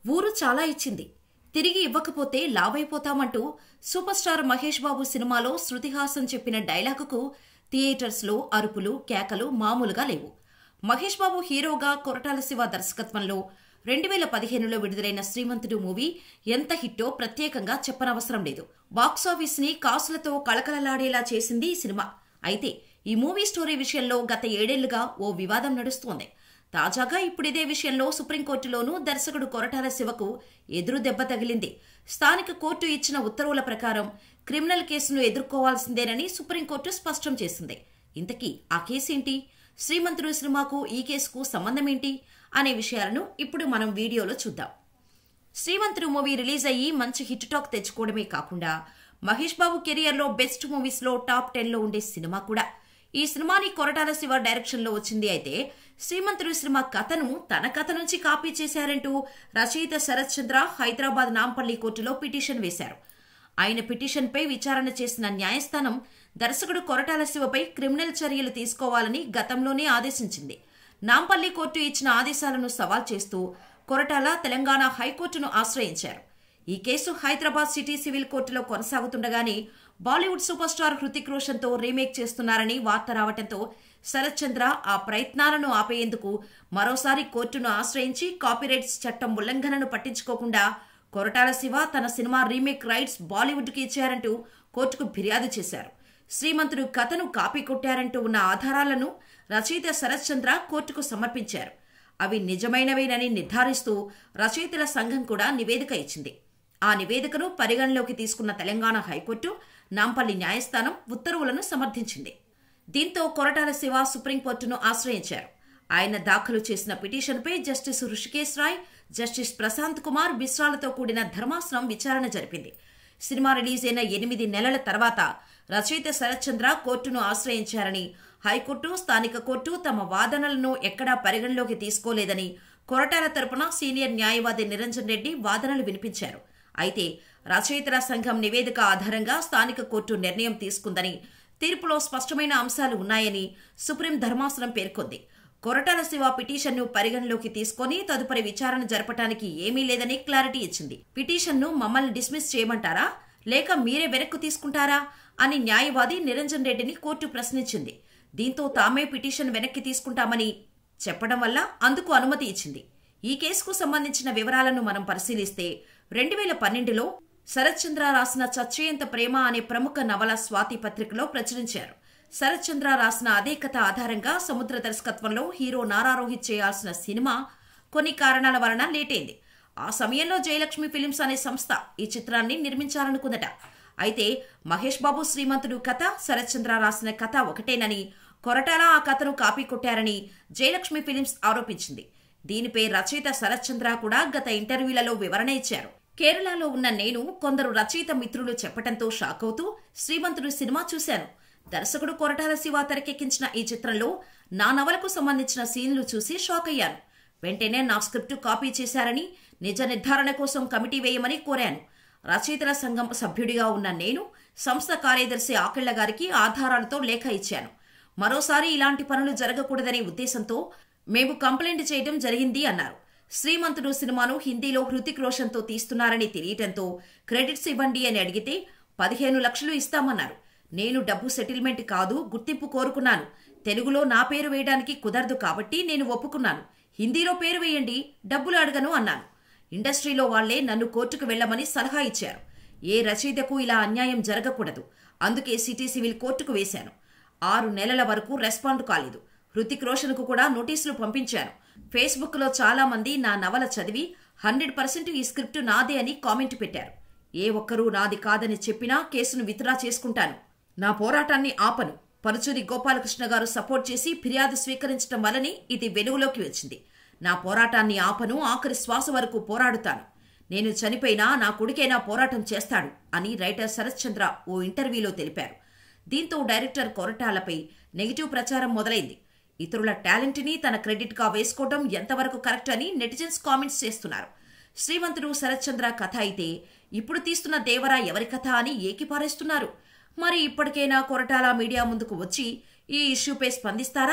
ఊరు చాలా ఇచ్చింది తిరిగి ఇవ్వకపోతే లావైపోతామంటూ సూపర్ స్టార్ మహేష్ బాబు సినిమాలో శృతిహాసన్ చెప్పిన డైలాగుకు థియేటర్స్లో అరుపులు కేకలు మామూలుగా లేవు మహేష్ బాబు హీరోగా కొరటాల శివ దర్శకత్వంలో రెండు వేల పదిహేనులో విడుదలైన శ్రీమంతుడు మూవీ ఎంత హిట్టో ప్రత్యేకంగా చెప్పనవసరం లేదు బాక్సాఫీస్ ని కాసులతో కళకళలాడేలా చేసింది ఈ సినిమా అయితే ఈ మూవీ స్టోరీ విషయంలో గత ఏడేళ్లుగా ఓ వివాదం నడుస్తోంది తాజాగా ఇప్పుడు ఇదే విషయంలో సుప్రీంకోర్టులోనూ దర్శకుడు కొరటాల శివకు ఎదురు దెబ్బ తగిలింది స్థానిక కోర్టు ఇచ్చిన ఉత్తర్వుల ప్రకారం క్రిమినల్ కేసును ఎదుర్కోవాల్సిందేనని సుప్రీంకోర్టు స్పష్టం చేసింది ఇంతకీ ఆ కేసేంటి శ్రీమంతుడు సినిమాకు ఈ కేసుకు సంబంధమేంటి అనే విషయాలను ఇప్పుడు మనం వీడియోలో చూద్దాం శ్రీమంతుడు మూవీ రిలీజ్ అయ్యి మంచి హిట్ టాక్ తెచ్చుకోవడమే కాకుండా మహేష్ బాబు కెరియర్లో బెస్ట్ మూవీస్ లో టాప్ టెన్ లో ఉండే సినిమా కూడా ఈ సినిమాని కొరటాల శివ డైరెక్షన్ లో వచ్చింది అయితే శ్రీమంతుడు సినిమా కథను తన కథ నుంచి కాపీ చేశారంటూ రచయిత శరత్ చంద్ర హైదరాబాద్ నాంపల్లి కోర్టులో పిటిషన్ వేశారు ఆయన పిటిషన్పై విచారణ చేసిన న్యాయస్థానం దర్శకుడు కొరటాల శివపై క్రిమినల్ చర్యలు తీసుకోవాలని గతంలోనే ఆదేశించింది నాంపల్లి కోర్టు ఇచ్చిన ఆదేశాలను సవాల్ చేస్తూ కొరటాల తెలంగాణ హైకోర్టును ఆశ్రయించారు ఈ కేసు హైదరాబాద్ సిటీ సివిల్ కోర్టులో కొనసాగుతుండగానే Bollywood super star Hrithik Roshan తో రీమేక్ చేస్తున్నారని వార్త రావడంతో శరత్ చంద్ర ఆ ప్రయత్నాలను ఆపేందుకు మరోసారి కోర్టును ఆశ్రయించి కాపీరైట్స్ చట్టం ఉల్లంఘనను పట్టించుకోకుండా కొరటాల శివ తన సినిమా రీమేక్ రైట్స్ బాలీవుడ్కి ఇచ్చారంటూ కోర్టుకు ఫిర్యాదు చేశారు శ్రీమంతుడు కథను కాపీ కొట్టారంటూ ఉన్న ఆధారాలను రచయిత శరత్ చంద్ర కోర్టుకు సమర్పించారు అవి నిజమైనవేనని నిర్ధారిస్తూ రచయితల సంఘం కూడా నివేదిక ఇచ్చింది ఆ నివేదికను పరిగణలోకి తీసుకున్న తెలంగాణ హైకోర్టు నాంపల్లి న్యాయస్థానం ఉత్తర్వులను సమర్థించింది దీంతో కొరటాల శివ సుప్రీంకోర్టును ఆశ్రయించారు ఆయన దాఖలు చేసిన పిటిషన్పై జస్టిస్ ఋషికేశ్ రాయ్ జస్టిస్ ప్రశాంత్ కుమార్ బిశ్రాలతో కూడిన ధర్మాసనం విచారణ జరిపింది సినిమా రిలీజ్ అయిన ఎనిమిది నెలల తర్వాత రచయిత శరత్ చంద్ర కోర్టును ఆశ్రయించారని హైకోర్టు స్థానిక కోర్టు తమ వాదనలను ఎక్కడా పరిగణలోకి తీసుకోలేదని కొరటాల తరపున సీనియర్ న్యాయవాది నిరంజన్ రెడ్డి వాదనలు వినిపించారు అయితే రచయితల సంఘం నివేదిక ఆధారంగా స్థానిక కోర్టు నిర్ణయం తీసుకుందని తీర్పులో స్పష్టమైన అంశాలు ఉన్నాయని సుప్రీం ధర్మాసనం పేర్కొంది కొరటాల శివ పిటిషన్ను పరిగణలోకి తీసుకొని తదుపరి విచారణ జరపటానికి ఏమీ లేదని క్లారిటీ ఇచ్చింది పిటిషన్ను మమ్మల్ని డిస్మిస్ చేయమంటారా లేక మీరే వెనక్కు తీసుకుంటారా అని న్యాయవాది నిరంజన్ రెడ్డిని కోర్టు ప్రశ్నించింది దీంతో తామే పిటిషన్ వెనక్కి తీసుకుంటామని చెప్పడం వల్ల అందుకు అనుమతి ఇచ్చింది ఈ కేసుకు సంబంధించిన వివరాలను మనం పరిశీలిస్తే రెండు వేల పన్నెండులో శరత్ చంద్ర రాసిన చచ్చేంత ప్రేమ అనే ప్రముఖ నవల స్వాతి పత్రికలో ప్రచురించారు శరత్ చంద్ర రాసిన అదే కథ ఆధారంగా సముద్ర దర్శకత్వంలో హీరో నారా రోహిత్ చేయాల్సిన సినిమా కొన్ని కారణాల వలన లేటైంది ఆ సమయంలో జయలక్ష్మి ఫిలిమ్స్ అనే సంస్థ ఈ చిత్రాన్ని నిర్మించాలనుకుందట అయితే మహేష్ బాబు శ్రీమంతుడు కథ శరత్ చంద్ర రాసిన కథ ఒకటేనని కొరటాల ఆ కథను కాపీ కొట్టారని జయలక్ష్మి ఫిలిమ్స్ ఆరోపించింది దీనిపై రచయిత శరత్ చంద్ర కూడా గత ఇంటర్వ్యూలలో వివరణ ఇచ్చారు కేరళలో ఉన్న నేను కొందరు రచయిత మిత్రులు చెప్పటంతో షాక్ అవుతూ శ్రీమంతుడు సినిమా చూశాను దర్శకుడు కొరటాల శివ తెరకెక్కించిన ఈ చిత్రంలో నా నవలకు సంబంధించిన సీన్లు చూసి షాక్ అయ్యాను వెంటనే నా స్క్రిప్ట్ కాపీ చేశారని నిజ నిర్ధారణ కోసం కమిటీ వేయమని కోరాను రచయితల సంఘం సభ్యుడిగా ఉన్న నేను సంస్థ కార్యదర్శి ఆకిళ్ల గారికి ఆధారాలతో లేఖ ఇచ్చాను మరోసారి ఇలాంటి పనులు జరగకూడదనే ఉద్దేశంతో మేము కంప్లైంట్ చేయడం జరిగింది అన్నారు శ్రీమంతుడు సినిమాను హిందీలో హృతిక్ రోషన్తో తీస్తున్నారని తెలియటంతో క్రెడిట్స్ ఇవ్వండి అని అడిగితే పదిహేను లక్షలు ఇస్తామన్నారు నేను డబ్బు సెటిల్మెంట్ కాదు గుర్తింపు కోరుకున్నాను తెలుగులో నా పేరు వేయడానికి కుదరదు కాబట్టి నేను ఒప్పుకున్నాను హిందీలో పేరు వేయండి డబ్బులు అడగను అన్నాను ఇండస్ట్రీలో వాళ్లే నన్ను కోర్టుకు వెళ్లమని సలహా ఇచ్చారు ఏ రచయితకు ఇలా అన్యాయం జరగకూడదు అందుకే సిటీ సివిల్ కోర్టుకు వేశాను ఆరు నెలల వరకు రెస్పాండ్ కాలేదు హృతిక్ రోషన్కు కూడా నోటీసులు పంపించాను ఫేస్బుక్లో చాలా మంది నా నవల చదివి హండ్రెడ్ పర్సెంట్ ఈ స్క్రిప్ట్ నాదే అని కామెంట్ పెట్టారు ఏ ఒక్కరూ నాది కాదని చెప్పినా కేసును విత్డ్రా చేసుకుంటాను నా పోరాటాన్ని ఆపను పరుచూరి గోపాలకృష్ణ గారు సపోర్ట్ చేసి ఫిర్యాదు స్వీకరించడం వల్లనే ఇది వెలుగులోకి వచ్చింది నా పోరాటాన్ని ఆపను ఆఖరి శ్వాస వరకు పోరాడుతాను నేను చనిపోయినా నా కొడుకైనా పోరాటం చేస్తాడు అని రైటర్ శరత్ చంద్ర ఓ ఇంటర్వ్యూలో తెలిపారు దీంతో డైరెక్టర్ కొరటాలపై నెగిటివ్ ప్రచారం మొదలైంది ఇతరుల టాలెంట్ని తన క్రెడిట్గా వేసుకోవడం ఎంతవరకు కరెక్ట్ అని నెటిజన్స్ కామెంట్స్ చేస్తున్నారు శ్రీమంతుడు శరత్ చంద్ర కథ అయితే ఇప్పుడు తీస్తున్న దేవరా ఎవరి కథ అని ఏకిపారేస్తున్నారు మరి ఇప్పటికైనా కొరటాల మీడియా ముందుకు వచ్చి ఈ ఇష్యూపై స్పందిస్తారా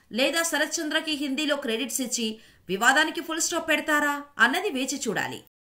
లేదా శరత్ చంద్రకి హిందీలో క్రెడిట్స్ ఇచ్చి వివాదానికి ఫుల్ స్టాప్ పెడతారా అన్నది వేచి చూడాలి